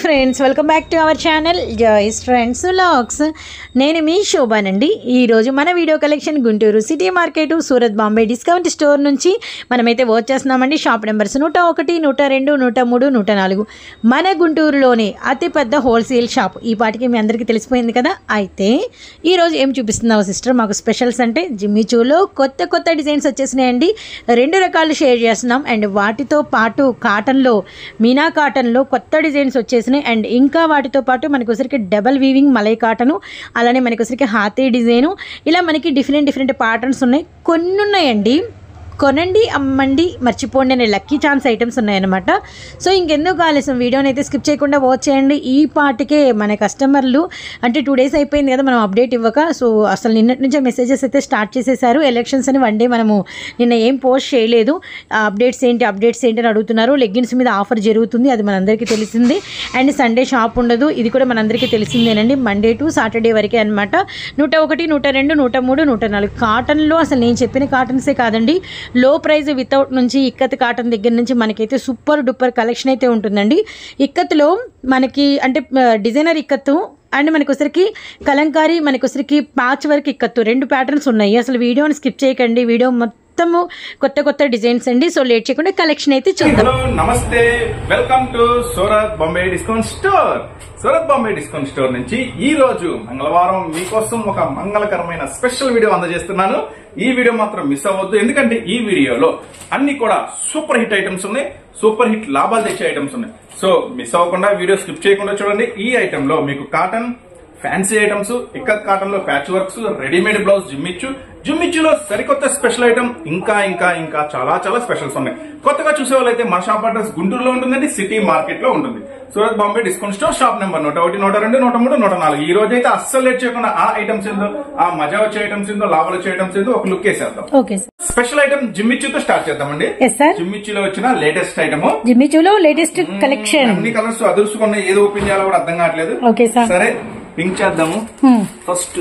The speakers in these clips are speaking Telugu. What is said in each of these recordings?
Friends welcome back to our channel Joys friends vlogs నేను మీ శోభానండి ఈరోజు మన video collection Guntur city market Surat Bombay discount store నుంచి మనమైతే వర్క్ చేస్తున్నామండి షాప్ నెంబర్స్ నూట ఒకటి నూట రెండు నూట మూడు నూట నాలుగు మన గుంటూరులోని అతిపెద్ద హోల్సేల్ షాప్ ఈ పాటికి మీ అందరికీ తెలిసిపోయింది కదా అయితే ఈరోజు ఏం చూపిస్తున్నావు సిస్టర్ మాకు స్పెషల్స్ అంటే జిమ్మిచూలో కొత్త కొత్త డిజైన్స్ వచ్చేసినాయండి రెండు రకాలు షేర్ చేస్తున్నాం అండ్ వాటితో పాటు కాటన్లో మీనా కాటన్లో కొత్త డిజైన్స్ వచ్చేసినాయి అండ్ ఇంకా వాటితో పాటు మనకి వచ్చరికి డబల్ వీవింగ్ మలై కాటను అలానే మనకి వచ్చరికి హాతీ డిజైను ఇలా మనకి డిఫరెంట్ డిఫరెంట్ ప్యాటర్న్స్ ఉన్నాయి కొన్ని ఉన్నాయండి కొనండి అమ్మండి మర్చిపోండి అనే లక్కీ ఛాన్స్ ఐటమ్స్ ఉన్నాయన్నమాట సో ఇంకెందుకు ఆలస్యం వీడియోని అయితే స్కిప్ చేయకుండా వాచ్ చేయండి ఈ పాటికే మన కస్టమర్లు అంటే టూ డేస్ అయిపోయింది కదా మనం అప్డేట్ ఇవ్వక సో అసలు నిన్నటి నుంచే మెసేజెస్ అయితే స్టార్ట్ చేసేసారు ఎలక్షన్స్ అని వన్ డే మనము నిన్న ఏం పోస్ట్ చేయలేదు అప్డేట్స్ ఏంటి అప్డేట్స్ ఏంటి అని అడుగుతున్నారు లెగ్గిన్స్ మీద ఆఫర్ జరుగుతుంది అది మనందరికీ తెలిసింది అండ్ సండే షాప్ ఉండదు ఇది కూడా మనందరికీ తెలిసిందేనండి మండే టు సాటర్డే వరకే అనమాట నూట ఒకటి నూట రెండు నూట మూడు నూట నాలుగు కాటన్లో అసలు నేను చెప్పిన కాటన్సే కాదండి లో ప్రైస్ వితౌట్ నుంచి ఇక్కత్ కాటన్ దగ్గర నుంచి మనకైతే సూపర్ డూపర్ కలెక్షన్ అయితే ఉంటుందండి ఇక్కత్లో మనకి అంటే డిజైనర్ ఇక్కత్తు అండ్ మనకి వచ్చరికి కలంకారీ మనకి వచ్చరికి ప్యాచ్ వర్క్ ఇక్కత్తు రెండు ప్యాటర్న్స్ ఉన్నాయి అసలు వీడియోని స్కిప్ చేయకండి వీడియో మొత్తము కొత్త కొత్త డిజైన్స్ అండి సో లేట్ చేయకుండా కలెక్షన్ అయితే చూద్దాం హలో నమస్తే welcome to Surat Bombay discount store Surat Bombay discount store నుంచి ఈ రోజు మంగళవారం మీకోసం ఒక మంగళకరమైన స్పెషల్ వీడియో అందజేస్తున్నాను ఈ వీడియో మాత్రం మిస్ అవ్వద్దు ఎందుకంటే ఈ వీడియోలో అన్ని కూడా సూపర్ హిట్ ఐటమ్స్ ఉన్నాయి సూపర్ హిట్ లాభాలు తెచ్చే ఐటమ్స్ ఉన్నాయి సో మిస్ అవ్వకుండా వీడియో స్కిప్ చేయకుండా చూడండి ఈ ఐటమ్ లో మీకు cotton fancy items ikat cotton లో patch works readymade blouse Jimmy Choo జిమ్మిచ్చులో సరికొత్త స్పెషల్ ఐటమ్ ఇంకా ఇంకా ఇంకా చాలా చాలా స్పెషల్స్ ఉన్నాయి కొత్తగా చూసే వాళ్ళైతే మన షాప్ అడ్రస్ గుంటూరులో ఉంటుందండి సిటీ మార్కెట్ లో ఉంటుంది Surat Bombay discount store shop number నూట ఒకటి నూట రెండు నూట మూడు నూట నాలుగు ఈ రోజు అయితే అస్సలు లేట్ చేయకుండా ఆ ఐటమ్స్ ఏందో ఆ మజా వచ్చే ఐటమ్స్ ఏందో లాభాలు వచ్చే ఐటమ్స్ ఏందో ఒక లుక్ వేసేద్దాం ఓకే సార్ స్పెషల్ ఐటమ్ జిమ్మిచ్చుతో స్టార్ట్ చేద్దామండి ఎస్ సార్ జిమ్మిచ్చులో వచ్చిన లేటెస్ట్ ఐటమ్ జిమ్మిచూలో లేటెస్ట్ కలెక్షన్ అన్ని కలర్స్ అదుర్చుకున్నాయి ఏది ఓపెన్ చేయాలో కూడా అర్థం కావట్లేదు ఓకే సార్ సరే పింక్ చేద్దాము ఫస్ట్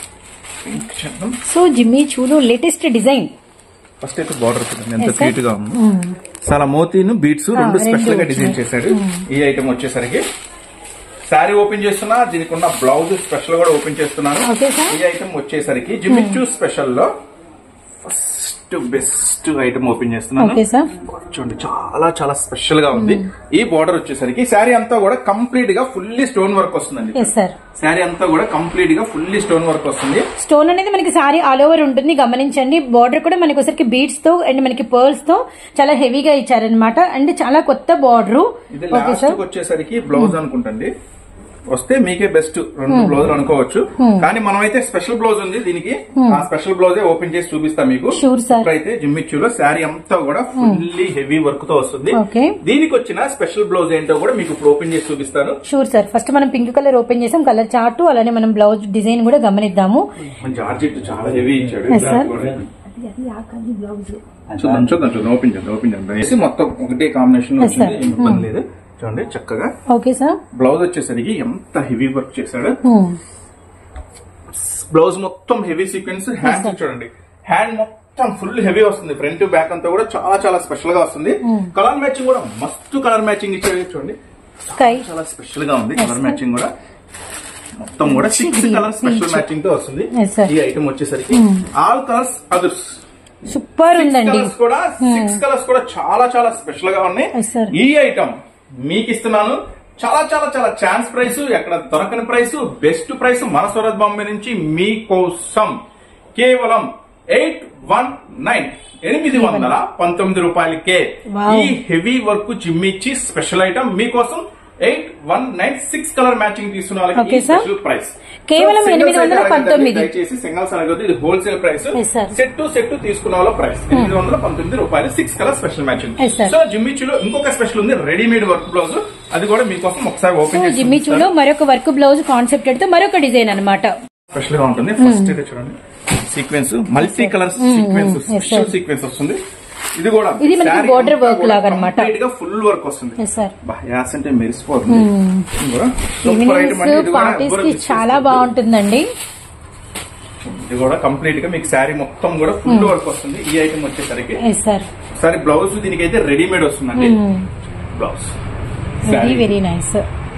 పింక్ చేద్దాం సో జిమ్మిచూలో లేటెస్ట్ డిజైన్ ఫస్ట్ అయితే బార్డర్ చూడండి ఎంత Yes, sir. క్యూట్ గా ఉంది చాలా మోతీను బీట్స్ రెండు రెండు స్పెషల్ గా వచ్చినాయి. డిజైన్ చేశాడు ఈ ఐటమ్ వచ్చేసరికి శారీ ఓపెన్ చేస్తున్నా దీనికి ఉన్న బ్లౌజ్ స్పెషల్ కూడా ఓపెన్ చేస్తున్నాను Okay, sir. ఈ ఐటమ్ వచ్చేసరికి జిమిచ్చు స్పెషల్ లో ఫస్ట్ బెస్ట్ ఐటమ్ ఓపెన్ చేస్తున్నాను ఓకే సార్ చూడండి చాలా చాలా స్పెషల్ గా ఉంది ఈ బార్డర్ వచ్చేసరికి శారీ అంతా కూడా కంప్లీట్ గా ఫుల్లీ స్టోన్ వర్క్ వస్తుందండి ఎస్ సార్ శారీ అంతా కూడా కంప్లీట్ గా ఫుల్లీ స్టోన్ వర్క్ వస్తుంది స్టోన్ అనేది మనకి సారీ ఆల్ ఓవర్ ఉంటుంది గమనించండి బార్డర్ కూడా మనకి ఒకసారికి బీడ్స్ తో అండ్ మనకి పర్ల్స్ తో చాలా హెవీగా ఇచ్చారనమాట అండ్ చాలా కొత్త బార్డర్ ఇది ఓకే లాస్ట్ సార్ వచ్చేసరికి బ్లౌజ్ అనుకుంటండి వస్తే మీకే బెస్ట్ రెండు బ్లౌజ్ అనుకోవచ్చు కానీ మనమైతే స్పెషల్ బ్లౌజ్ ఉంది దీనికి ఆ స్పెషల్ బ్లౌజే ఓపెన్ చేసి చూపిస్తా మీకు Sure, sir. ఇప్పుడైతే జిమ్మిచ్చులో శారీ అంతా కూడా ఫుల్లీ హెవీ వర్క్ తో వస్తుంది ఓకే దీనికి వచ్చిన స్పెషల్ బ్లౌజ్ ఏంటో కూడా మీకు ఇప్పుడు ఓపెన్ చేసి చూపిస్తాను షూర్ సార్ ఫస్ట్ మనం పింక్ కలర్ ఓపెన్ చేసాం కలర్ చార్ట్ అలానే మనం బ్లౌజ్ డిజైన్ కూడా గమనిద్దాము జార్జెట్ చాలా హెవీ ఇచ్చాడు Yes, sir. చూద్దాం చూద్దాం చూద్దాం ఓపెన్ చేద్దాం ఓపెన్ చేద్దాం వేసి మొత్తం ఒకటే కాంబినేషన్ Yes, sir. వచ్చింది ఏం ఇబ్బంది లేదు చూడండి చక్కగా ఓకే సార్ బ్లౌజ్ వచ్చేసరికి ఎంత హెవీ వర్క్ చేశాడు బ్లౌజ్ మొత్తం హెవీ సీక్వెన్స్ హ్యాండ్ చూడండి హ్యాండ్ మొత్తం ఫుల్ హెవీ వస్తుంది ఫ్రంట్ బ్యాక్ అంతా కూడా చాలా చాలా స్పెషల్ గా వస్తుంది కలర్ మ్యాచింగ్ కూడా మస్తు కలర్ మ్యాచింగ్ ఇచ్చేది చూడండి స్కై చాలా స్పెషల్ గా ఉంది కలర్ మ్యాచింగ్ కూడా మొత్తం కూడా సిక్స్ కలర్ స్పెషల్ మ్యాచింగ్ తో వస్తుంది Yes, sir. ఈ ఐటమ్ వచ్చేసరికి ఆల్ కలర్స్ అదర్స్ సూపర్ ఉందండి కలర్స్ కూడా సిక్స్ కలర్స్ కూడా చాలా చాలా స్పెషల్ గా ఉన్నాయి Yes, sir. ఈ ఐటమ్ మీకు ఇస్తున్నాను చాలా చాలా చాలా ఛాన్స్ ప్రైస్ ఎక్కడ దొరకని ప్రైస్ బెస్ట్ ప్రైస్ మన సూరత్ బాంబే నుంచి మీకోసం కేవలం ఎయిట్ వన్ నైన్ ఎనిమిది వందల పంతొమ్మిది రూపాయలకే Wow. ఈ heavy work Jimmy Choo special item మీకోసం eight one nine six colour matching తీసుకున్న వాళ్ళకి Okay, sir. స్పెషల్ ప్రైస్ కేవలం So, singles 819. అయితే అడగద్దండి. దయచేసి సింగల్స్ అనగద్దు ఇది wholesale price Yes, sir. Set to set తీసుకున్న వాళ్ళ ప్రైస్ ఎనిమిది వందల పంతొమ్మిది రూపాయలు six colour special matching Yes, sir. So జిమ్మిచ్చులో ఇంకొక స్పెషల్ ఉంది రెడీమేడ్ వర్క్ బ్లౌజ్ అది కూడా మీకోసం ఒకసారి ఓపెన్ చేసి జిమ్మిచూలో మరొక వర్క్ బ్లౌజ్ కాన్సెప్ట్ తో మరొక డిజైన్ అన్నమాట స్పెషల్ గా ఉంటుంది ఫస్ట్ అయితే చూడండి sequence multi colour sequence yes, special sir. Sequence వస్తుంది ఇది కూడా ఇది మనకి border work లాగా అన్నమాట. ఫుల్ వర్క్ వస్తుంది ఎస్ సార్ బా, యాస్ అంటే మెరిసిపోతుంది ఇది కూడా సూపర్ ఐటమ్ అండి. ఇది ఈవినింగ్స్ కూడా పార్టీస్ ఎవ్వరు కి miss చాలా చేసుకోవద్దు. బాగుంటుందండి ఇది కూడా కంప్లీట్ గా మీకు శారీ మొత్తం కూడా ఫుల్ వర్క్ వస్తుంది ఈ ఐటమ్ వచ్చేసరికి ఎస్ సార్ సరే బ్లౌజ్ దీనికి అయితే రెడీమేడ్ వస్తుందండి బ్లౌజ్ వెరీ వెరీ నైస్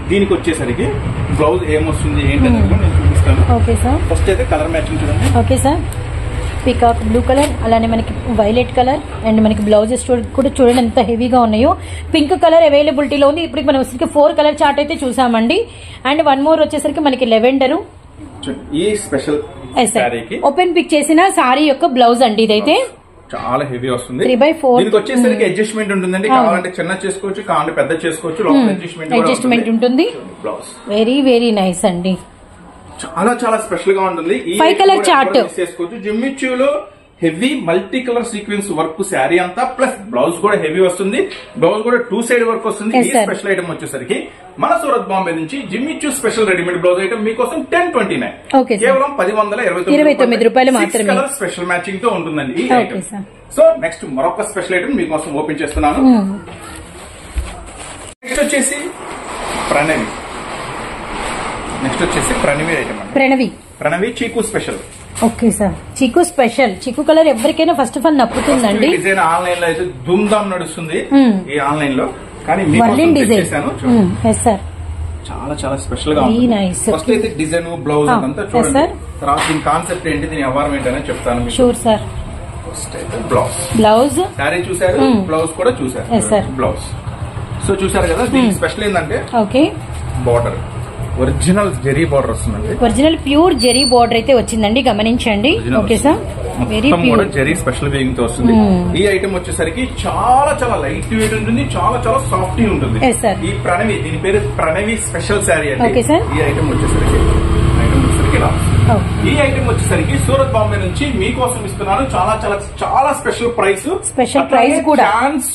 దీనికి వచ్చేసరికి బ్లౌజ్ ఏమొస్తుంది ఏంటనేది కూడా నేను చూపిస్తాను ఓకే సార్ ఫస్ట్ అయితే కలర్ మ్యాచింగ్ చూడండి okay sir peacock blue colour అలానే మనకి వైలెట్ కలర్ అండ్ మనకి బ్లౌజెస్ కూడా చూడండి ఎంత హెవీగా ఉన్నాయో పింక్ కలర్ అవైలబిలిటీలో ఉంది ఇప్పుడు మనం వచ్చేసరికి ఫోర్ కలర్ చార్ట్ అయితే చూసామండి అండ్ వన్ మోర్ వచ్చేసరికి మనకి లెవెండరు చూడండి. ఈ స్పెషల్ శారీకి ఓపెన్ పిక్ చేసిన సారీ యొక్క బ్లౌజ్ అండి ఇదైతే చాలా హెవీ వస్తుంది Three by four. దీనికి వచ్చేసరికి అడ్జస్ట్మెంట్ ఉంటుందండి అవును. కావాలంటే చిన్న చేసుకోవచ్చు కావాలంటే పెద్ద చేసుకోవచ్చు లోపల అడ్జస్ట్మెంట్ అడ్జస్ట్మెంట్ ఉంటుంది బ్లౌజ్ వెరీ వెరీ నైస్ అండి చాలా చాలా స్పెషల్ గా ఉంటుంది ఈ Five item colour కూడా chart. ఎవరు miss చేసుకోవచ్చు జిమ్మిచ్యూలో heavy multi colour sequence work sari అంతా ప్లస్ బ్లౌజ్ కూడా హెవీ వస్తుంది బ్లౌజ్ కూడా టూ సైడ్ వర్క్ వస్తుంది Yes, ఈ sir. స్పెషల్ ఐటమ్ వచ్చేసరికి మన సూరత్ బాంబే నుంచి jimmy choo special readymade blouse item మీకోసం ten twenty nine Okay, sir. కేవలం పది వందల ఇరవై తొమ్మిది రూపాయలు మాత్రమే. కలర్ స్పెషల్ మ్యాచింగ్ తో ఉంటుందండి ఈ Okay, item sir. So next మరొక స్పెషల్ ఐటమ్ మీకోసం ఓపెన్ చేస్తున్నాను నెక్స్ట్ వచ్చేసి ప్రణవి నెక్స్ట్ వచ్చేసి ప్రణవి ఐటమ్ అండి ప్రణవి ప్రణవి చీకు స్పెషల్ ఓకే సార్ చిక్కు స్పెషల్ చిక్కు కలర్ ఎవరికైనా ఫస్ట్ ఆఫ్ ఆల్ నప్పుతుందండి డిజైన్ ఆన్లైన్ లో అయితే ధూమ్ ధామ్ నడుస్తుంది Hmm. ఈ ఆన్లైన్ లో కానీ మీకోసం వర్లిన్ డిజైన్ తెచ్చేసాను చూడండి. ఎస్ సార్ చాలా చాలా స్పెషల్ గా Very ఉంటుంది nice. ఫస్ట్ అయితే డిజైన్ బ్లౌజ్ Ah, అంతా yes, చూడండి sir. తర్వాత దీని కాన్సెప్ట్ ఏంటి దీని వ్యవహారం ఏంటనే చెప్తాను మీకు షూర్ సార్ ఫస్ట్ అయితే బ్లౌజ్ బ్లౌజ్ శారీ చూసారు Hmm. బ్లౌజ్ కూడా చూసారు Yes, sir. బ్లౌజ్ సో చూసారు కదా దీని స్పెషల్ ఏంటంటే okay border original zari border వస్తుందండి ఒరిజినల్ ప్యూర్ జెరీ బార్డర్ అయితే వచ్చిందండి గమనించండి Original ఓకే సార్ వెరీ మొత్తం కూడా ప్యూర్ జెరీ స్పెషల్ వేయింగ్ తో వస్తుంది Hmm. ఈ ఐటమ్ వచ్చేసరికి చాలా చాలా లైట్ వెయిట్ ఉంటుంది చాలా చాలా సాఫ్ట్ ఉంటుంది Yes, sir. ఈ ప్రణవి దీని పేరు ప్రణవి స్పెషల్ శారీ అండి Okay, sir. ఈ ఐటమ్ వచ్చేసరికి ఐటమ్ వచ్చేసరికి ఇలా వస్తుంది. ఈ ఐటమ్ వచ్చేసరికి సూరత్ బాంబే నుంచి మీకోసం ఇస్తున్నాను చాలా చాలా చాలా స్పెషల్ ప్రైస్ Special price కూడా. Chance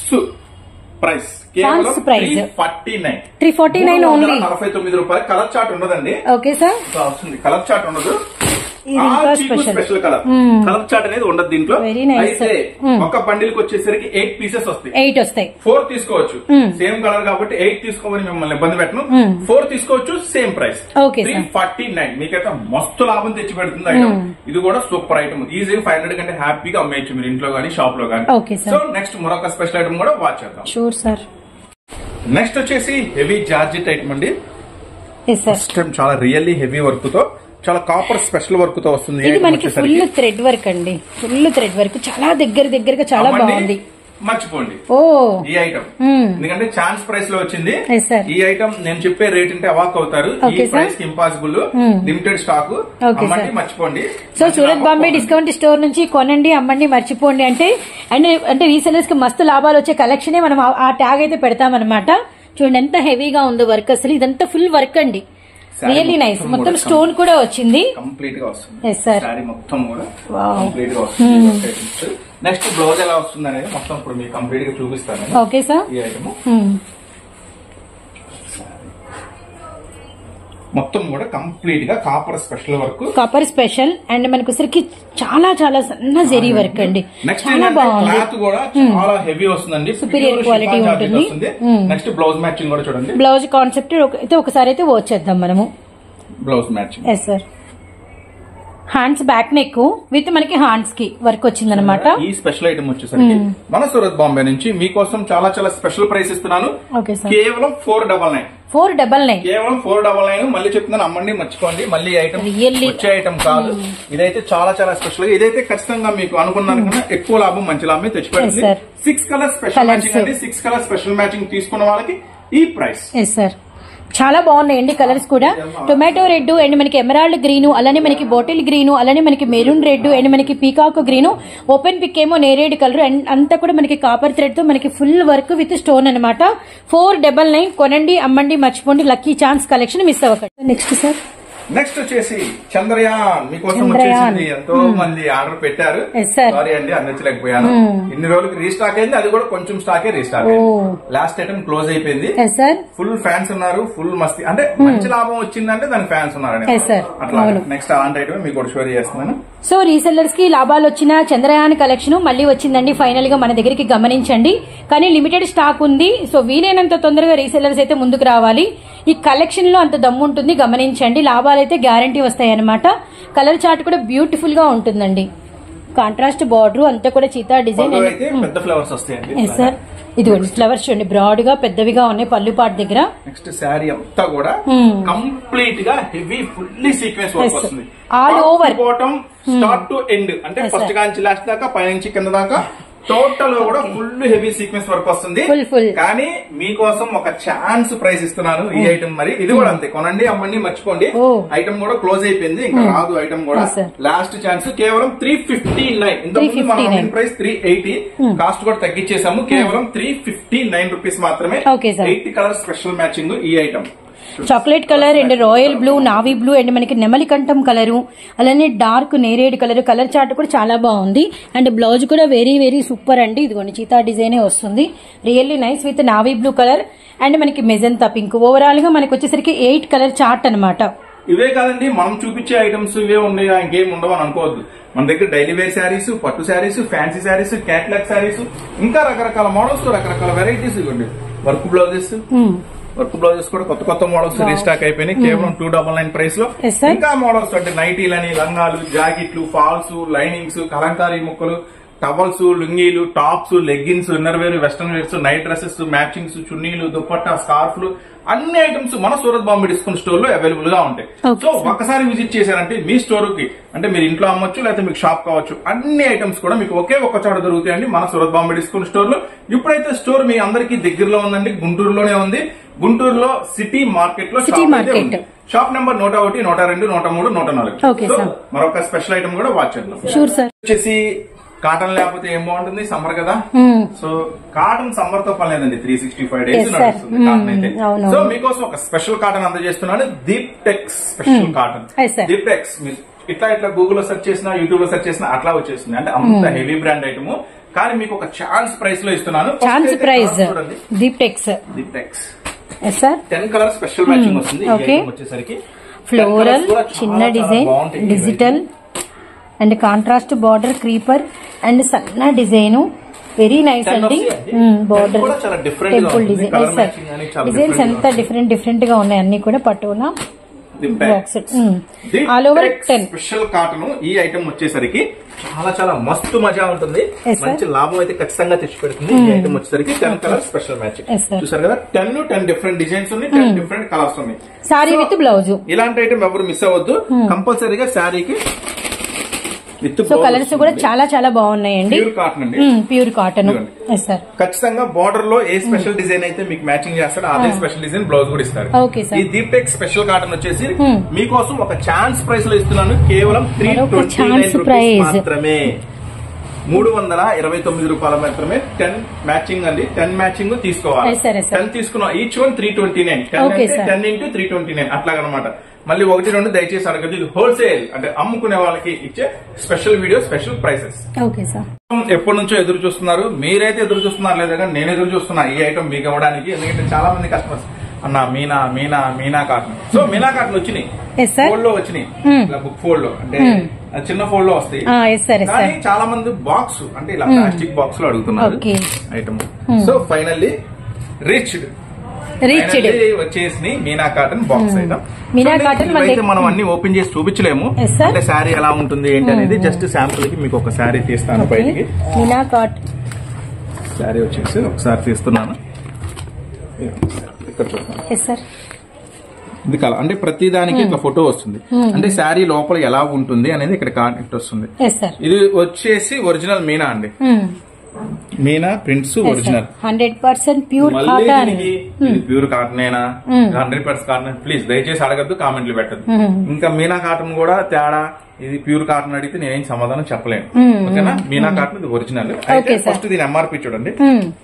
price Chance price. Forty nine 349 only. నలభై తొమ్మిది రూపాయలు కలర్ చార్ట్ ఉండదండి ఓకే సార్ ఇలా వస్తుంది కలర్ చార్ట్ ఉండదు ఇది ఇంకా special special colour Hmm. Colour chart అనేది ఉండదు దీంట్లో Very nice, అయితే sir. Hmm. ఒక బండిల్ కి వచ్చేసరికి ఎయిట్ పీసెస్ వస్తాయి ఎయిట్ వస్తాయి ఫోర్ తీసుకోవచ్చు Hmm. సేమ్ కలర్ కాబట్టి ఎయిట్ తీసుకోమని మిమ్మల్ని ఇబ్బంది పెట్టను Hmm. ఫోర్ తీసుకోవచ్చు same price Okay, three sir. Forty nine మీకైతే మస్తు లాభం తెచ్చి పెడుతుంది ఐటమ్ ఇది కూడా సూపర్ ఐటమ్ ఈజీగా ఫైవ్ హండ్రెడ్ కంటే హ్యాపీగా అమ్మేయచ్చు మీరు ఇంట్లో గానీ షాప్ లో గానీ Okay, sir. సో నెక్స్ట్ మరొక స్పెషల్ ఐటమ్ కూడా వాచ్ చేద్దాం షూర్ సార్ నెక్స్ట్ వచ్చేసి హెవీ జార్జెట్ ఐటమ్ అండి ఎస్ సార్ ఫస్ట్ టైం చాలా రియల్లీ హెవీ వర్క్ తో చాలా కాపర్ స్పెషల్ వర్క్ తో వస్తుంది ఇది item మనకి వచ్చేసరికి. ఫుల్ థ్రెడ్ వర్క్ అండి ఫుల్ థ్రెడ్ వర్క్ చాలా దగ్గర దగ్గరగా చాలా అవ్వండి, బాగుంది మర్చిపోండి ఓ ఈ ఐటమ్ Hmm. ఎందుకంటే ఛాన్స్ ప్రైస్ లో వచ్చింది Yes, sir. ఈ ఐటమ్ నేను చెప్పే రేట్ అంటే అవాక్ అవుతారు ఈ Okay, sir. Price impossible Hmm. Limited stock Okay, అమ్మండి sir. మర్చిపోండి సో మంచి సూరత్ లాభం బాంబే పోకండి. డిస్కౌంట్ స్టోర్ నుంచి కొనండి అమ్మండి మర్చిపోండి అంటే అండ్ అంటే రీసెలర్స్ కి మస్తు లాభాలు వచ్చే కలెక్షనే మనం ఆ- ఆ ట్యాగ్ అయితే పెడతామన్నమాట చూడండి ఎంత హెవీగా ఉందో వర్క్ అసలు ఇదంతా ఫుల్ వర్క్ అండి Saree రియల్లీ నైస్ మొత్తం మొత్తం కూడా స్టోన్ కూడా వచ్చింది కంప్లీట్ గా వస్తుంది Yes, sir. శారీ మొత్తం కూడా Wow. కంప్లీట్ గా వస్తుంది నెక్స్ట్ బ్లౌజ్ ఎలా వస్తుంది అనేది మొత్తం ఇప్పుడు మీకు కంప్లీట్ గా చూపిస్తాను ఓకే సార్ ఈ ఐటమ్ మొత్తం కూడా కంప్లీట్ గా copper special work copper special and మనకు సరికి చాలా చాలా సన్న జెరీ వర్క్ అండి నెక్స్ట్ చాలా బాగుంది క్లాత్ కూడా చాలా హెవీ వస్తుందండి Superior Pure quality chiffon jacket ఉంటుంది. వస్తుంది Hmm. నెక్స్ట్ బ్లౌజ్ మ్యాచింగ్ కూడా చూడండి బ్లౌజ్ కాన్సెప్ట్ అయితే ఒకసారి అయితే వచ్చేద్దాం మనము blouse matching yes sir hands back neck with మనకి హ్యాండ్స్ కి వర్క్ వచ్చిందనమాట ఈ స్పెషల్ ఐటమ్ వచ్చేసరికి మన సూరత్ బాంబే నుంచి మీకోసం చాలా చాలా స్పెషల్ ప్రైస్ ఇస్తున్నాను ఓకే సార్ కేవలం four double nine four double nine కేవలం ఫోర్ డబల్ నైన్ మళ్ళీ చెప్తున్నాను అమ్మండి మర్చిపోండి మళ్ళీ ఐటమ్ Really? వచ్చే ఐటమ్ కాదు ఇదైతే చాలా చాలా స్పెషల్ గా ఇదైతే ఖచ్చితంగా మీకు అనుకున్నాను కన్నా ఎక్కువ లాభం మంచి లాభం తెచ్చిపెడుతుంది Yes, sir. Six colour special Colours. Matching అండి సిక్స్ కలర్ స్పెషల్ మ్యాచింగ్ తీసుకున్న వాళ్ళకి ఈ ప్రైస్ ఎస్ సార్ చాలా బాగున్నాయండి కలర్స్ కూడా టొమాటో రెడ్ అండ్ మనకి ఎమరాల్డ్ గ్రీన్ అలానే మనకి బాటిల్ గ్రీన్ అలానే మనకి మెరూన్ రెడ్ అండ్ మనకి పీకాక్ గ్రీన్ ఓపెన్ పిక్ ఏమో నేరేడ్ కలర్ అండ్ అంతా కూడా మనకి కాపర్ థ్రెడ్ తో మనకి ఫుల్ వర్క్ విత్ స్టోన్ అనమాట ఫోర్ డబల్ నైన్ కొనండి అమ్మండి మర్చిపోండి లక్కీ ఛాన్స్ కలెక్షన్ మిస్ అవ్వకండి నెక్స్ట్ సార్ నెక్స్ట్ వచ్చేసి చంద్రయాన్ మీకోసం చంద్రయాన్. వచ్చేసింది ఎంతో మంది ఆర్డర్ పెట్టారు Yes, sir. సారీ అండి అందించలేకపోయాను ఇన్ని రోజులకి రీస్టాక్ అయింది అది కూడా కొంచెం స్టాకే రీస్టాక్ Oh. అయింది లాస్ట్ ఐటమ్ క్లోజ్ అయిపోయింది ఎస్ సార్ ఫుల్ ఫ్యాన్స్ ఉన్నారు ఫుల్ మస్తీ అంటే మంచి లాభం వచ్చిందంటే దానికి ఫ్యాన్స్ ఉన్నారని Yes, sir. అట్లా అవును. నెక్స్ట్ అలాంటి ఐటమ్ మీకు కూడా షోర్ చేస్తున్నాను సో రీసెల్లర్స్ కి లాభాలు వచ్చిన చంద్రయాన్ కలెక్షన్ మళ్ళీ వచ్చిందండి ఫైనల్ గా మన దగ్గరికి గమనించండి కానీ లిమిటెడ్ స్టాక్ ఉంది సో వీలైనంత తొందరగా రీసెల్లర్స్ అయితే ముందుకు రావాలి ఈ కలెక్షన్ లో అంత దమ్ము ఉంటుంది గమనించండి లాభాలు అయితే గ్యారంటీ వస్తాయి అనమాట కలర్ చార్ట్ కూడా బ్యూటిఫుల్ గా ఉంటుందండి కాంట్రాస్ట్ బార్డర్ అంతా కూడా చీతా డిజైన్ పళ్ళు అయితే పెద్ద ఫ్లవర్స్ వస్తాయండి ఎస్ సార్ ఇదిగోండి ఫ్లవర్స్ చూడండి బ్రాడ్ గా పెద్దవిగా ఉన్నాయి పళ్ళు పాటు దగ్గర నెక్స్ట్ శారీ అంతా కూడా Hmm. కంప్లీట్ గా heavy fully sequence work Yes, sir. వస్తుంది All over. Bottom start to end అంటే Yes, ఫస్ట్ sir. కాంచి లాస్ట్ దాకా పైనుంచి కింద దాకా టోటల్ కూడా ఫుల్ హెవీ సీక్వెన్స్ వర్క్ వస్తుంది Full, full. కానీ మీకోసం ఒక ఛాన్స్ ప్రైస్ ఇస్తున్నాను ఈ ఐటమ్ మరి ఇది కూడా అంతే కొనండి అమ్మండి మర్చిపోండి Oh. ఐటమ్ కూడా క్లోజ్ అయిపోయింది ఇంకా రాదు ఐటమ్ కూడా Yes, sir. లాస్ట్ ఛాన్స్ కేవలం త్రీ ఫిఫ్టీ నైన్ ఇంతకుముందు మనం 359. అమ్మిన ప్రైస్ త్రీ ఎయిటీ కాస్ట్ కూడా తగ్గించేసాము కేవలం త్రీ ఫిఫ్టీ నైన్ రూపీస్ మాత్రమే Okay, sir. Eight colour special matching ఈ item chocolate colour and royal blue navy blue and మనకి నెమలి కంఠం కలరు అలానే డార్క్ నేరేడు కలర్ కలర్ చార్ట్ కూడా చాలా బాగుంది అండ్ బ్లౌజ్ కూడా వెరీ వెరీ సూపర్ అండి ఇదిగోండి చీతా డిజైనే వస్తుంది really nice with navy blue colour and మనకి మెజంతా పింక్ ఓవరాల్ గా మనకి వచ్చేసరికి ఎయిట్ కలర్ చార్ట్ అన్నమాట ఇవే కాదండి మనం చూపించే ఐటమ్స్ ఇవే ఉన్నాయా ఇంకేం ఉండవు అని అనుకోవద్దు మన దగ్గర డైలీ వేర్ శారీస్ పట్టు శారీస్ ఫ్యాన్సీ శారీస్ క్యాట్లాగ్ శారీస్ ఇంకా రకరకాల మోడల్స్ రకరకాల వెరైటీస్ ఇవ్వండి work blouses Hmm. Work blouses కూడా కొత్త కొత్త మోడల్స్ రీస్టాక్ అయిపోయినాయి కేవలం టూ డబల్ నైన్ ప్రైస్ లో Yes, sir. ఇంకా మోడల్స్ అంటే నైటీలని లంగాలు జాకెట్లు ఫాల్స్ లైనింగ్స్ కలంకారీ ముక్కలు టవల్స్ లుంగీలు tops leggings inner wear western wears night dresses matchings చున్నీలు దుప్పట్టా స్కార్ఫ్లు అన్ని ఐటమ్స్ మన సూరత్ బాంబే డిస్కౌంట్ స్టోర్ లో అవైలబుల్ గా ఉంటాయి Okay, సో ఒక్కసారి విజిట్ చేశారంటే మీ స్టోర్ కి అంటే మీరు ఇంట్లో అమ్మొచ్చు లేకపోతే మీకు షాప్ కావచ్చు అన్ని ఐటమ్స్ కూడా మీకు ఒకే ఒక్క చోట దొరుకుతాయండి మన సూరత్ బాంబే డిస్కౌంట్ స్టోర్ లో ఇప్పుడైతే స్టోర్ మీ అందరికీ దగ్గరలో ఉందండి గుంటూరులోనే ఉంది గుంటూరులో సిటీ మార్కెట్ లో City షాప్ అయితే market. ఉంది. షాప్ నెంబర్ నూట ఒకటి నూట రెండు నూట మూడు నూట నాలుగు Okay, సో sir. మరొక స్పెషల్ ఐటమ్ కూడా వాచ్ చేద్దాం షూర్ సార్ వచ్చేసి కాటన్ లేకపోతే ఏం బాగుంటుంది సమ్మర్ కదా Hmm. సో కాటన్ సమ్మర్ తో పని లేదండి three sixty five Yes, days sir. నడుస్తుంది కాటన్ అయితే Hmm, అవును. సో మీకోసం ఒక స్పెషల్ కాటన్ అందజేస్తున్నాను Deep tex special cotton Yes, sir. Deep tex ఇట్లా ఇట్లా గూగుల్ లో సెర్చ్ చేసినా యూట్యూబ్ లో సెర్చ్ చేసినా అట్లా వచ్చేస్తుంది అంటే అంత హెవీ బ్రాండ్ ఐటమ్ కానీ మీకు ఒక ఛాన్స్ ప్రైస్ లో ఇస్తున్నాను First ఛాన్స్ అయితే ప్రైజ్ colours చూడండి Deep tex Deep tex yes sir ten colour special matching వస్తుంది ఈ okay. item వచ్చేసరికి ఫ్లోరల్ 10 colours కూడా చాలా చిన్న చాలా డిజైన్ బాగుంటాయి ఈ digital and contrast border creeper and సన్న డిజైన్ వెరీ నైస్ Ten అండి వస్తాయండి. బార్డర్ Ten కూడా చాలా different గా టెంపుల్ ఉంటుంది. డిజైన్ Colour సార్ matching కానీ చాలా డిజైన్స్ different అంతా గా డిఫరెంట్ డిఫరెంట్ గా ఉన్నాయి అన్ని కూడా పట్టున Zip back. Box all over ten special cotton ఈ ఐటమ్ వచ్చేసరికి చాలా చాలా మస్తు మజా ఉంటుంది Yes, sir. మంచి లాభం అయితే ఖచ్చితంగా తెచ్చి పెడుతుంది ఈ ఐటమ్ వచ్చేసరికి ten colour special match Yes, sir. చూసారు కదా టెన్ టెన్ డిఫరెంట్ డిజైన్స్ ఉన్నాయి టెన్ డిఫరెంట్ కలర్స్ ఉన్నాయి సారీ So, విత్ బ్లౌజ్ ఇలాంటి ఐటమ్ ఎవరు మిస్ అవ్వద్దు కంపల్సరీగా శారీకి విత్ సో కలర్స్ కూడా చాలా చాలా బాగున్నాయండి ప్యూర్ కాటన్ అండి ప్యూర్ కాటన్ ఇదిగోండి. ఎస్ సార్ ఖచ్చితంగా బార్డర్ లో ఏ స్పెషల్ డిజైన్ అయితే మీకు మ్యాచింగ్ చేస్తాడో అదే స్పెషల్ డిజైన్ బ్లౌజ్ కూడా ఇస్తారు Okay, sir. ఈ దీప్టెక్ స్పెషల్ కాటన్ వచ్చేసి మీకోసం ఒక ఛాన్స్ ప్రైస్ లో ఇస్తున్నాను కేవలం త్రీ మరొక ట్వంటీ chance price. మాత్రమే మూడు వందల ఇరవై తొమ్మిది రూపాయల మాత్రమే టెన్ మ్యాచింగ్ అండి టెన్ మ్యాచింగ్ తీసుకోవాలి Yes, sir, yes, sir. Ten తీసుకున్నాం each one three twenty nine ten Okay, అంటే sir. Ten into three twenty nine అట్లాగనమాట మళ్ళీ ఒకటి రెండు దయచేసి అడగదు ఇది హోల్సేల్ అంటే అమ్ముకునే వాళ్ళకి ఇచ్చే special video special prices okay sir ఎప్పటి నుంచో ఎదురు చూస్తున్నారు మీరైతే ఎదురు చూస్తున్నారు లేదా కానీ నేను ఎదురు చూస్తున్నా ఈ ఐటమ్ మీకు ఇవ్వడానికి ఎందుకంటే చాలా మంది కస్టమర్స్ అన్న Meena Meena Meena cotton so Meena cotton వచ్చినాయి ఎస్ సార్ ఫోల్డ్ లో వచ్చినాయి Hmm. ఇలా బుక్ ఫోల్డ్ లో అంటే అది చిన్న ఫోల్డ్ లో వస్తాయి ఎస్ సార్ ఎస్ కానీ సార్ చాలా మంది బాక్స్ అంటే ఇలా ప్లాస్టిక్ బాక్స్ లో అడుగుతున్నారు Okay. Item so finally reached reached వచ్చేసి Meena cotton box item Meena cotton మన అయితే దగ్గర- మనం అన్ని ఓపెన్ చేసి చూపించలేము Yes, sir. అంటే శారీ ఎలా ఉంటుంది ఏంటి అనేది జస్ట్ శాంపుల్ కి మీకు ఒక శారీ తీస్తాను బయటికి మీనా కాట్ శారీ వచ్చేసి ఒకసారి తీస్తున్నాను ఇక్కడ చూస్తాను ఎస్ సార్ ఇది కల అంటే ప్రతి దానికి ఇట్లా ఫోటో వస్తుంది అంటే శారీ లోపల ఎలా ఉంటుంది అనేది ఇక్కడ కాంటాక్ట్ వస్తుంది ఎస్ సార్ ఇది వచ్చేసి ఒరిజినల్ మీనా అండి Meena prints original hundred percent pure మళ్ళీ కాటన్ దీనికి ఇది ప్యూర్ కాటనేనా హండ్రెడ్ పర్సెంట్ కాటన్ ప్లీజ్ దయచేసి అడగద్దు కామెంట్లు పెట్టద్దు ఇంకా మీనా కాటన్ కూడా తేడా ఇది ప్యూర్ కాటన్ అడిగితే నేనేం సమాధానం చెప్పలేను ఓకేనా మీనా కాటన్ ఇది ఒరిజినల్ అయితే Okay, sir. ఫస్ట్ దీని ఎంఆర్పి చూడండి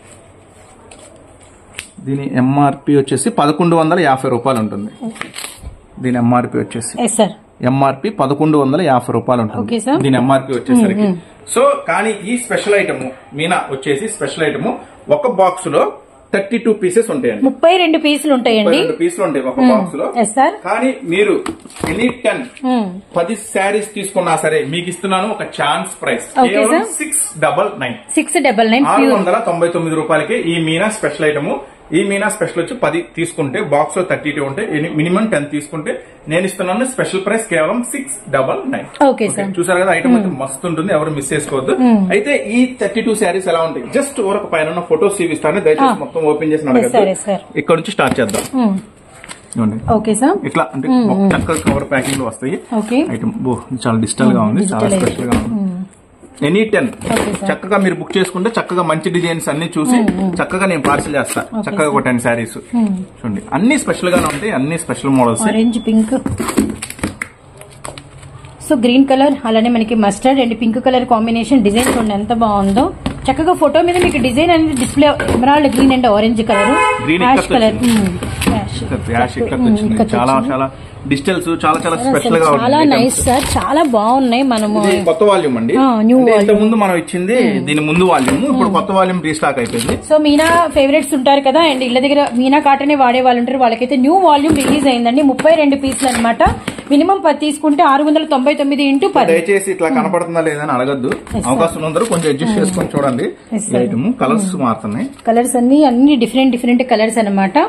దీని ఎంఆర్పి వచ్చేసి పదకొండు వందల యాభై రూపాయలు ఉంటుంది దీని ఎంఆర్పి వచ్చేసి ఎస్ సార్ ఎంఆర్పి పదకొండు వందల యాభై రూపాయలు Okay, ఉంటుంది sir. దీని ఎంఆర్పి వచ్చేసరికి సో కానీ ఈ స్పెషల్ ఐటమ్ మీనా వచ్చేసి స్పెషల్ ఐటమ్ ఒక బాక్స్ లో థర్టీ టూ పీసెస్ ఉంటాయండి ముప్పై రెండు పీసులు ఉంటాయండి రెండు పీసులు ఉంటాయి ఒక బాక్స్ లో ఎస్ సార్ కానీ మీరు ఎనీ టెన్ పది శారీస్ తీసుకున్నా సరే మీకు ఇస్తున్నాను ఒక ఛాన్స్ ప్రైస్ Okay, కేవలం sir. Six double nine six double nine ఆరు ప్యూర్ వందల తొంభై తొమ్మిది రూపాయలకి ఈ మీనా స్పెషల్ ఐటమ్ ఈ మీనా స్పెషల్ వచ్చి పది తీసుకుంటే బాక్స్ లో థర్టీ టూ ఉంటే మినిమం టెన్ తీసుకుంటే నేను ఇస్తున్నాను స్పెషల్ ప్రైస్ కేవలం six double nine okay sir చూసారు కదా ఐటమ్ అయితే మస్తు ఉంటుంది ఎవరు మిస్ చేసుకోవద్దు అయితే ఈ థర్టీ టూ శారీస్ ఎలా ఉంటాయి జస్ట్ ఊరక పైన ఉన్న ఫోటోస్ చూపిస్తాను దయచేసి మొత్తం ఓపెన్ చేసి Yes, sir, yes, sir. ఇక్కడ నుంచి స్టార్ట్ చేద్దాం ఇదిగోండి. ఓకే సార్ ఇట్లా అంటే ఒక చక్కగా కవర్ ప్యాకింగ్ లో వస్తాయి ఓకే ఐటమ్ ఓ ఇది చాలా డిజిటల్ గా ఉంది చాలా digital స్పెషల్ గా ఉంది ఎనీ టెన్ Okay, sir. చక్కగా మీరు బుక్ చేసుకుంటే చక్కగా మంచి డిజైన్స్ అన్ని చూసి చక్కగా నేను పార్సల్ చేస్తా చక్కగా ఒక టెన్ శారీస్ చూడండి అన్ని స్పెషల్ గానే ఉంటాయి అన్ని special models orange pink so green colour అలానే మనకి mustard and pink colour combination design చూడండి ఎంత బాగుందో చక్కగా ఫోటో మీద మీకు డిజైన్ అనేది display emerald green and orange colour Green ash ikat colour ash ఇక్కడ వచ్చింది చాలా చాలా డిజిటల్స్ చాలా చాలా స్పెషల్ గా చాలా ఉంటుంది నైస్ సార్ చాలా బాగున్నాయి మనము ఇది కొత్త వాల్యూమ్ అండి ఆ, new అంటే ఇంతకు ముందు మనం ఇచ్చింది దీని ముందు వాల్యూమ్ ఇప్పుడు కొత్త వాల్యూమ్ రీస్టాక్ అయిపోయింది సో మీనా ఫేవరెట్స్ ఉంటారు కదా అండ్ ఇళ్ళ దగ్గర మీనా కాటనే వాడే వాళ్ళు ఉంటారు వాళ్ళకైతే న్యూ వాల్యూమ్ రిలీజ్ అయిందండి ముప్పై రెండు పీసులు అనమాట మినిమం పది తీసుకుంటే ఆరు వందల తొంభై తొమ్మిది ఇంటూ పది దయచేసి ఇట్లా కనపడుతుందా లేదా అని అడగద్దు అవకాశం ఉందరూ కొంచెం అడ్జస్ట్ చేసుకొని చూడండి Yes, ఈ ఐటమ్ కలర్స్ మారుతున్నాయి కలర్స్ అన్ని అన్ని డిఫరెంట్ డిఫరెంట్ కలర్స్ అన్నమాట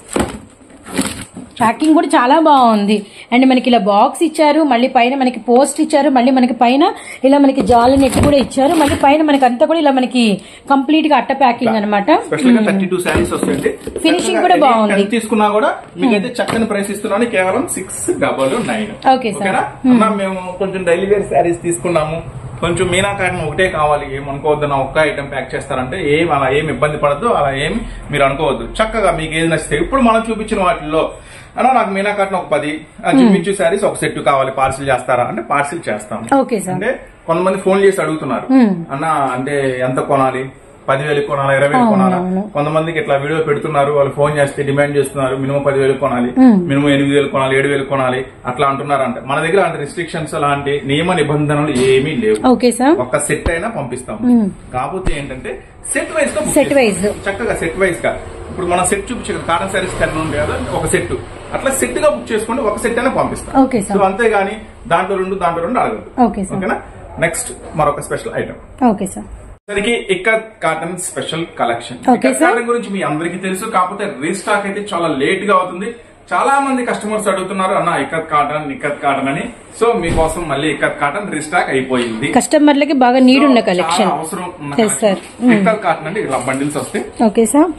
ప్యాకింగ్ కూడా చాలా బాగుంది అండ్ మనకి ఇలా బాక్స్ ఇచ్చారు మళ్ళీ పైన మనకి పోస్ట్ ఇచ్చారు మళ్ళీ మనకి పైన ఇలా మనకి జాల నెట్ కూడా ఇచ్చారు మళ్ళీ పైన మనకి అంతా కూడా ఇలా మనకి కంప్లీట్ గా అట్ట ప్యాకింగ్ అనమాట స్పెషల్ గా థర్టీ టూ శారీస్ వస్తాయండి Finishing చక్కగా కూడా ఎన్ని బాగుంది. టెన్ తీసుకున్నా కూడా మీకైతే చక్కని ప్రైస్ ఇస్తున్నాను కేవలం six double nine Okay, sir. ఓకేనా అన్నా మేము కొంచెం డైలీ వేర్ శారీస్ తీసుకున్నాము కొంచెం మీనా కాటన్ ఒకటే కావాలి ఏమనుకోవద్దు నా ఒక్క ఐటమ్ ప్యాక్ చేస్తారంటే ఏం అలా ఏం ఇబ్బంది పడద్దు అలా ఏం మీరు అనుకోవద్దు చక్కగా మీకు ఏది నచ్చితే ఇప్పుడు మనం చూపించిన వాటిల్లో అన్నా నాకు మీనా కాటన్ ఒక పది ఆ జిమ్మిచ్చు శారీస్ ఒక సెట్ కావాలి పార్సిల్ చేస్తారా అంటే పార్సిల్ చేస్తాం ఓకే సార్ అంటే కొంతమంది ఫోన్ చేసి అడుగుతున్నారు అన్న అంటే ఎంత కొనాలి పదివేలు కొనాలా ఇరవై వేలు కొనాలా కొంతమందికి ఇట్లా వీడియో పెడుతున్నారు వాళ్ళు ఫోన్ చేస్తే డిమాండ్ చేస్తున్నారు మినిమం పదివేలు కొనాలి మినిమం ఎనిమిది వేలు కొనాలి ఏడు వేలు కొనాలి అట్లా అంటున్నారంట మన దగ్గర అంటే రిస్ట్రిక్షన్స్ అలాంటి నియమ నిబంధనలు ఏమీ లేవు ఓకే సార్ ఒక సెట్ అయినా పంపిస్తాం కాకపోతే ఏంటంటే సెట్ వైజ్ గా book Set చేసుకో. wise. చక్కగా సెట్ వైజ్ గా ఇప్పుడు మనం సెట్ చూపించాం కాటన్ సారీస్ టెన్ ఉంది కదా ఒక సెట్ అట్లా సెట్ గా బుక్ చేసుకోండి ఒక సెట్ అయినా పంపిస్తాం Okay, sir. సో అంతేగాని దాంట్లో రెండు దాంట్లో రెండు అడగదు ఓకే సార్ ఓకేనా నెక్స్ట్ మరొక స్పెషల్ ఐటమ్ ఓకే సార్ దానికి ikat cotton special collection Okay, ikat sir. Cotton గురించి మీ అందరికీ తెలుసు కాకపోతే రీస్టాక్ అయితే చాలా లేట్ గా అవుతుంది చాలా మంది కస్టమర్స్ అడుగుతున్నారు అన్న ఇక్కత్ కాటన్ ఇక్కత్ కాటన్ అని సో మీకోసం మళ్ళీ ఇక్కత్ కాటన్ రీస్టాక్ అయిపోయింది కస్టమర్లకి బాగా నీడ్ ఉన్న చాలా కలెక్షన్ అవసరం ఉన్న Yes, sir. collection. Ikat cotton అంటే ఇలా బండిల్స్ వస్తాయి ఓకే సార్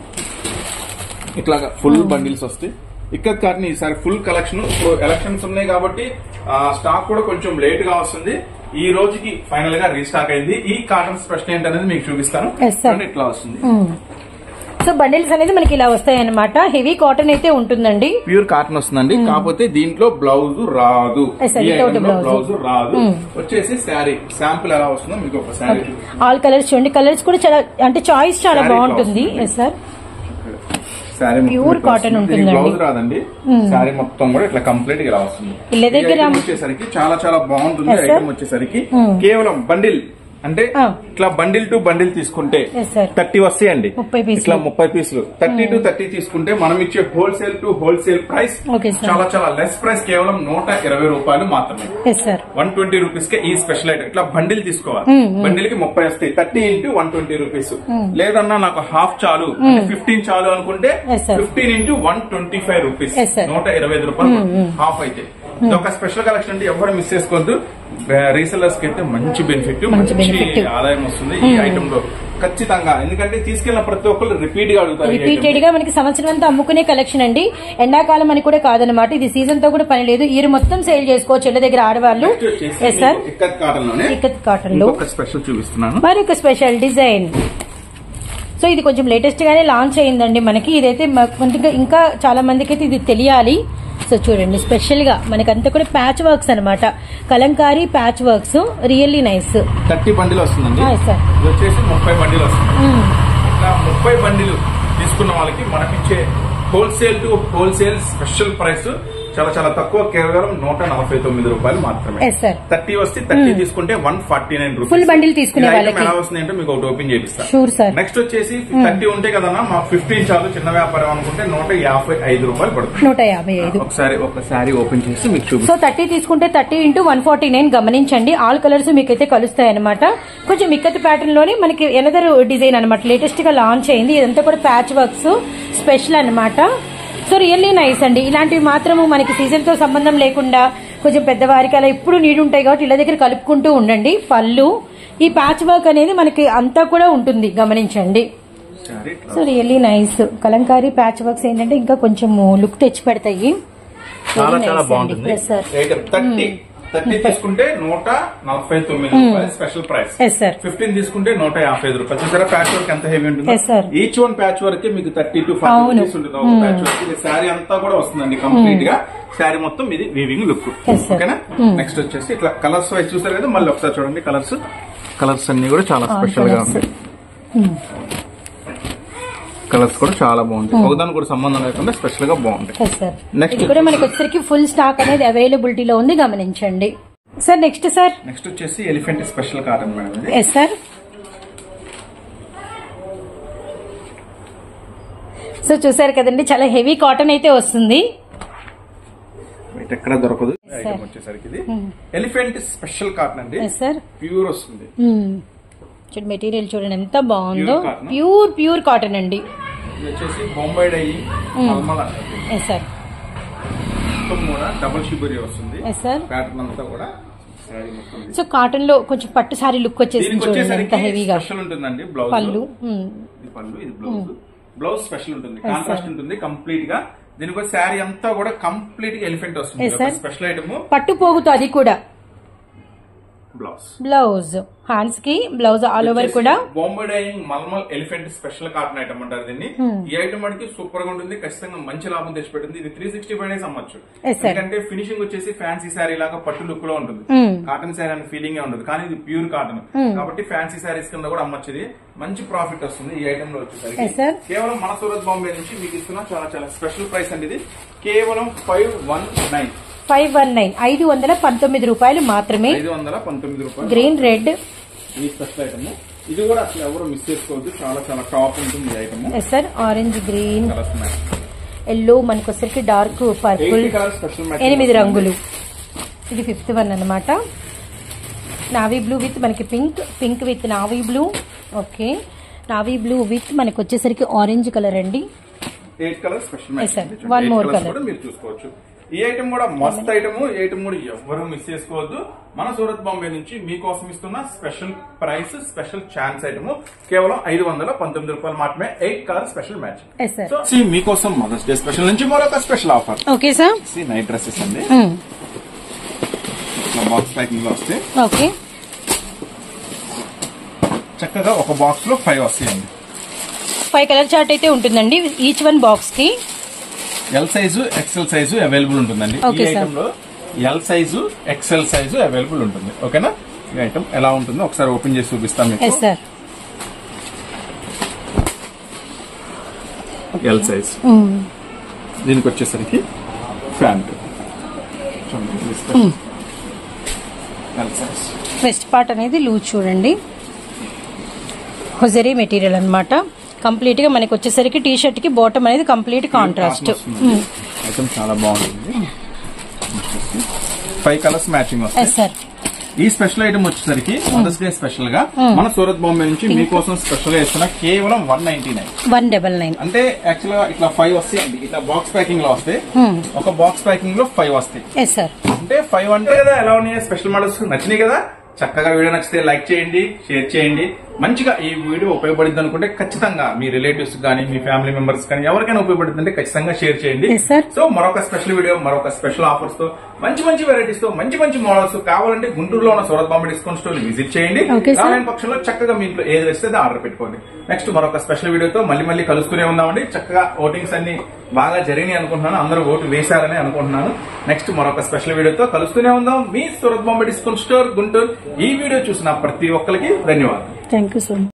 ఇట్లాగా ఫుల్ బండిల్స్ వస్తాయి ఇక్కత్ కాటన్ ఈసారి ఫుల్ కలెక్షన్ ఇప్పుడు ఎలక్షన్స్ ఉన్నాయి కాబట్టి ఆ, స్టాక్ కూడా కొంచెం లేట్ గా వస్తుంది ఈ రోజుకి ఫైనల్ గా రీస్టాక్ అయింది ఈ కాటన్ స్పెషల్ ఏంటనేది మీకు చూపిస్తాను Yes, sir. చూడండి ఇట్లా వస్తుంది సో బండిల్స్ అనేది మనకి ఇలా వస్తాయి అనమాట హెవీ కాటన్ అయితే ఉంటుందండి ప్యూర్ కాటన్ వస్తుందండి కాకపోతే దీంట్లో బ్లౌజ్ రాదు Yes, sir, ఈ without item లో blouse. బ్లౌజ్ రాదు వచ్చేసి శారీ శాంపుల్ ఎలా వస్తుందో మీకు ఒక శారీ ఆల్ కలర్స్ చూడండి కలర్స్ కూడా చాలా అంటే చాయిస్ చాలా Saree బాగుంటుంది cloth. Yes sir sari Pure cotton ఉంటుందండి. బ్లౌజ్ రాదండి శారీ మొత్తం కూడా ఇట్లా కంప్లీట్ గా ఇలా వస్తుంది ఇళ్ళ ఈ దగ్గర- item వచ్చేసరికి చాలా చాలా బాగుంటుంది Yes, sir. ఐటమ్ వచ్చేసరికి కేవలం బండిల్ అంటే Ah. ఇట్లా బండిల్ టు బండిల్ తీసుకుంటే Yes, sir. థర్టీ వస్తాయండి 30 పీసులు. ఇట్లా ముప్పై పీసులు థర్టీ టు థర్టీ తీసుకుంటే మనం ఇచ్చే wholesale to wholesale price Okay, sir. చాలా చాలా లెస్ ప్రైస్ కేవలం నూట ఇరవై రూపాయలు మాత్రమే yes sir one twenty rupees కే ఈ స్పెషల్ ఐటమ్ ఇట్లా బండిల్ తీసుకోవాలి బండిల్ కి ముప్పై వస్తాయి thirty into one twenty rupees లేదన్నా నాకు హాఫ్ చాలు ఫిఫ్టీన్ చాలు అనుకుంటే Yes, sir. Fifteen into one twenty five rupees Yes, sir. నూట ఇరవై ఐదు రూపాయలు హాఫ్ అయితే ఇది ఒక స్పెషల్ కలెక్షన్ అంటే ఎవరు మిస్ చేసుకోవద్దు రీసెలర్స్ కి అయితే మంచి బెనిఫిట్ మంచి మంచి benefit. ఆదాయం వస్తుంది ఈ ఐటమ్ లో ఖచ్చితంగా ఎందుకంటే తీసుకెళ్లిన ప్రతి ఒక్కరు రిపీట్ గా అడుగుతారు ఈ item. రిపీటెడ్ గా మనకి సంవత్సరం అంతా అమ్ముకునే కలెక్షన్ అండి ఎండాకాలం అని కూడా కాదనమాట ఇది సీజన్ తో కూడా పని లేదు ఇయర్ మొత్తం సేల్ చేసుకోవచ్చు ఇళ్ళ దగ్గర ఆడవాళ్ళు Next వచ్చేసి ఎస్ సార్ మీకు ఇక్కత్ కాటన్ లోనే ఇక్కత్ కాటన్ లో ఇంకొక స్పెషల్ చూపిస్తున్నాను మరి ఒక స్పెషల్ డిజైన్ సో ఇది కొంచెం లేటెస్ట్ గానే లాంచ్ అయిందండి మనకి ఇదైతే మ- కొంచెం ఇంకా చాలా మందికి అయితే ఇది తెలియాలి సో చూడండి స్పెషల్ గా మనకంతా కూడా ప్యాచ్ వర్క్స్ అన్నమాట kalamkari patch works really nice thirty bundle వస్తుందండి సార్ ఇది వచ్చేసి ముప్పై బండిలు వస్తుంది ఇట్లా ముప్పై బండిలు తీసుకున్న వాళ్ళకి మనకిచ్చే wholesale to wholesale special price చాలా చాలా తక్కువ కేవలం నూట నలభై తొమ్మిది రూపాయలు మాత్రమే ఎస్ సార్ థర్టీ వస్తే థర్టీ తీసుకుంటే one forty nine rupees Full bundle తీసుకునే వాళ్ళకి. ఎలా వస్తుంది అంటే మీకు ఒకటి ఓపెన్ చేపిస్తాను షూర్ సార్ నెక్స్ట్ వచ్చేసి థర్టీ ఉంటే కదన్నా మాకు ఫిఫ్టీన్ చాలు చిన్న వ్యాపారం అనుకుంటే నూట యాభై ఐదు రూపాయలు పడుతుంది నూట యాభై ఐదు ఒకసారి ఒక శారీ ఓపెన్ చేసి మీకు చూపిస్తాను సో థర్టీ తీసుకుంటే thirty into one forty nine గమనించండి ఆల్ కలర్స్ మీకైతే కలుస్తాయి అనమాట కొంచెం మిక్కత్ ప్యాటర్న్ లోని మనకి ఎనదర్ డిజైన్ అనమాట లేటెస్ట్ గా లాంచ్ అయింది ఇదంతా కూడా ప్యాచ్ వర్క్స్ స్పెషల్ అన్నమాట సో రియల్లీ నైస్ అండి ఇలాంటివి మాత్రము మనకి సీజన్ తో సంబంధం లేకుండా కొంచెం పెద్దవారికి అలా ఎప్పుడు నీడు ఉంటాయి కాబట్టి ఇళ్ళ దగ్గర కలుపుకుంటూ ఉండండి పళ్ళు ఈ ప్యాచ్ వర్క్ అనేది మనకి అంతా కూడా ఉంటుంది గమనించండి sari so really nice kalamkari patch works ఏంటంటే ఇంకా కొంచెం లుక్ తెచ్చి పెడతాయి చాలా Very చాలా nice బాగుంటుంది అండి. Yes, sir. థర్టీ థర్టీ తీసుకుంటే నూట నలభై తొమ్మిది రూపాయలు special price yes sir fifteen తీసుకుంటే నూట యాభై ఐదు రూపాయలు చూసారా ప్యాచ్ వర్క్ ఎంత హెవీ ఉంటుంది Yes, sir. Each one patch work మీకు థర్టీ టు ఫార్టీ అవును. రూపీస్ ఉంటుంది ఒక ప్యాచ్ వర్క్ ఇది శారీ అంతా కూడా వస్తుందండి కంప్లీట్ గా శారీ మొత్తం ఇది వీవింగ్ లుక్ Yes, sir. ఓకేనా నెక్స్ట్ వచ్చేసి ఇట్లా కలర్స్ వైజ్ చూసారు కదా మళ్ళీ ఒకసారి చూడండి కలర్స్ కలర్స్ అన్ని కూడా చాలా All స్పెషల్ గా colours. ఉంటాయి కలర్స్ కూడా చాలా బాగుంటాయి ఒకదాని కూడా సంబంధం లేకుండా స్పెషల్ గా బాగుంటాయి ఎస్ సార్ Next. ఇది కూడా మనకి వచ్చేసరికి ఫుల్ స్టాక్ అనేది అవైలబిలిటీలో ఉంది గమనించండి సార్ నెక్స్ట్ సార్ నెక్స్ట్ వచ్చేసి ఎలిఫెంట్ స్పెషల్ కాటన్ మేడం ఇది ఎస్ సార్ సో చూసారు కదండి చాలా హెవీ కాటన్ అయితే వస్తుంది బయట ఎక్కడ దొరకదు ఐటమ్ వచ్చేసరికి ఇది ఎలిఫెంట్ స్పెషల్ కాటన్ అండి ఎస్ సార్ ప్యూర్ వస్తుంది చూడండి మెటీరియల్ చూడండి ఎంత బాగుందో Pure cotton. Pure pure cotton అండి ఇది వచ్చేసి Bombay dye mulmul yes sir మొత్తం కూడా డబుల్ షిబురి వస్తుంది ఎస్ సార్ ప్యాటర్న్ అంతా కూడా saree మొత్తం ఇది. సో కాటన్ లో కొంచెం పట్టు సారీ లుక్ వచ్చేసింది దీనికి చూడండి ఎంత వచ్చేసరికి హెవీగా స్పెషల్ ఉంటుందండి బ్లౌజ్ పళ్ళు మ్మ్. ఇది పళ్ళు ఇది బ్లౌజ్ బ్లౌజ్ స్పెషల్ ఉంటుంది కాంట్రాస్ట్ ఉంటుంది కంప్లీట్ గా దీనికి శారీ అంతా కూడా కంప్లీట్ ఎలిఫెంట్ వస్తుంది Yes, sir. స్పెషల్ ఐటమ్ పట్టు పోగుతో అది కూడా బ్లౌజ్ బ్లౌజ్ హ్యాండ్స్ కి బ్లౌజ్ ఆల్ ఓవర్ కూడా Bombay dyeing mulmul elephant special cotton item అంటారు దీన్ని ఈ ఐటమ్ మనకి సూపర్ గా ఉంటుంది ఖచ్చితంగా మంచి లాభం తెచ్చిపెట్టింది ఇది త్రీ సిక్స్టీ ఫైవ్ డేస్ అమ్మచ్చు Yes, sir. ఎందుకంటే ఫినిషింగ్ వచ్చేసి ఫ్యాన్సీ శారీ లాగా పట్టు లుక్ లో ఉంటుంది Hmm. కాటన్ శారీ అనే ఫీలింగ్ ఉండదు కానీ ఇది ప్యూర్ కాటన్ కాబట్టి ఫ్యాన్సీ శారీస్ కింద కూడా అమ్మచ్చు ఇది మంచి ప్రాఫిట్ వస్తుంది ఈ ఐటమ్ లో Yes, వచ్చేసరికి sir. కేవలం మన సూరత్ బాంబే నుంచి మీకు ఇస్తున్న చాలా చాలా స్పెషల్ ప్రైస్ అండి ఇది కేవలం five one nine five one nine ఐదు వందల పంతొమ్మిది రూపాయలు మాత్రమే ఐదు వందల పంతొమ్మిది రూపాయలు గ్రీన్ రెడ్ ఈ స్పెషల్ ఐటమ్ ఇది కూడా అసలు ఎవరు మిస్ చేసుకోవద్దు చాలా చాలా టాప్ ఉంటుంది ఈ item yes sir orange green colours ఉన్నాయి ఎల్లో మనకు వచ్చరికి dark purple eighty colours special matching ఎనిమిది రంగులు ఇది ఫిఫ్త్ వన్ అన్నమాట నావీ బ్లూ విత్ మనకి pink pink with navy blue okay navy blue with మనకి వచ్చేసరికి ఆరెంజ్ కలర్ అండి eight colours special Yes, sir. Matching One more colour. కూడా మీరు చూసుకోవచ్చు ఈ ఐటమ్ కూడా మస్త్ ఐటమ్ ఈ ఐటమ్ కూడా ఎవరు మిస్ చేసుకోవద్దు మన సూరత్ బాంబే నుంచి మీకోసం ఇస్తున్న special price special chance item కేవలం ఐదు వందల పంతొమ్మిది రూపాయలు మాత్రమే eight colour special match yes sir so see, మీకోసం మదర్స్ డే స్పెషల్ నుంచి మరొక special offer okay sir night dresses అండి బాక్స్ ప్యాకింగ్ లో వస్తే ఓకే చక్కగా ఒక బాక్స్ లో ఫైవ్ వస్తాయండి ఫైవ్ కలర్ చార్ట్ అయితే ఉంటుందండి ఈచ్ వన్ బాక్స్ కి L size XL size available ఉంటుందండి ఈ Okay, sir. ఐటమ్ లో L size XL size available ఉంటుంది ఓకేనా ఈ ఐటమ్ ఎలా ఉంటుందో ఒకసారి ఓపెన్ చేసి చూపిస్తాం మీకు ఎస్ సార్ ఎల్ సైజ్ దీనికి వచ్చేసరికి pant L size waist part అనేది లూజ్ చూడండి హొజరీ మెటీరియల్ అనమాట కంప్లీట్ గా మనకి వచ్చేసరికి టీ షర్ట్ కి బాటమ్ అనేది కంప్లీట్ కాంట్రాస్ట్ ఐటమ్ చాలా బాగుంటుంది ఫైవ్ కలర్స్ మ్యాచింగ్ వస్తాయి ఎస్ సార్ ఈ స్పెషల్ ఐటమ్ వచ్చేసరికి మదర్స్ డే స్పెషల్ గా మన సూరత్ బాంబే నుంచి మీకోసం స్పెషల్ గా ఇస్తున్న కేవలం one ninety nine one double nine అంటే యాక్చువల్ గా ఇట్లా ఫైవ్ వస్తాయండి ఇట్లా బాక్స్ ప్యాకింగ్ లో వస్తాయి ఒక బాక్స్ ప్యాకింగ్ లో ఫైవ్ వస్తాయి ఎస్ సార్ అంటే ఫైవ్ అంటే కదా ఎలా ఉన్నాయి స్పెషల్ మోడల్స్ నచ్చినాయి కదా చక్కగా వీడియో నచ్చితే లైక్ చేయండి షేర్ చేయండి మంచిగా ఈ వీడియో ఉపయోగపడుతుంది అనుకుంటే ఖచ్చితంగా మీ రిలేటివ్స్ కానీ మీ ఫ్యామిలీ మెంబర్స్ కానీ ఎవరికైనా ఉపయోగపడుతుంది అంటే ఖచ్చితంగా షేర్ చేయండి Yes, sir. సో మరొక స్పెషల్ వీడియో మరొక స్పెషల్ ఆఫర్స్ తో మంచి మంచి వెరైటీస్ తో మంచి మంచి మోడల్స్ కావాలంటే గుంటూరులో ఉన్న Surat Bombay discount store visit చేయండి Okay, sir. రాలేని పక్షంలో చక్కగా మీ ఇంట్లో ఏది వస్తే అది ఆర్డర్ పెట్టుకోండి నెక్స్ట్ మరొక స్పెషల్ వీడియోతో మళ్ళీ మళ్ళీ కలుస్తూనే ఉన్నామండి చక్కగా ఓటింగ్స్ అన్ని బాగా జరిగినాయి అనుకుంటున్నాను అందరూ ఓటు వేశారని అనుకుంటున్నాను నెక్స్ట్ మరొక స్పెషల్ వీడియోతో కలుస్తూనే ఉందాం మీ సూరత్ బాంబే డిస్కౌంట్ స్టోర్ గుంటూరు ఈ వీడియో చూసిన ప్రతి ఒక్కరికి ధన్యవాదాలు థ్యాంక్ యూ సో మచ్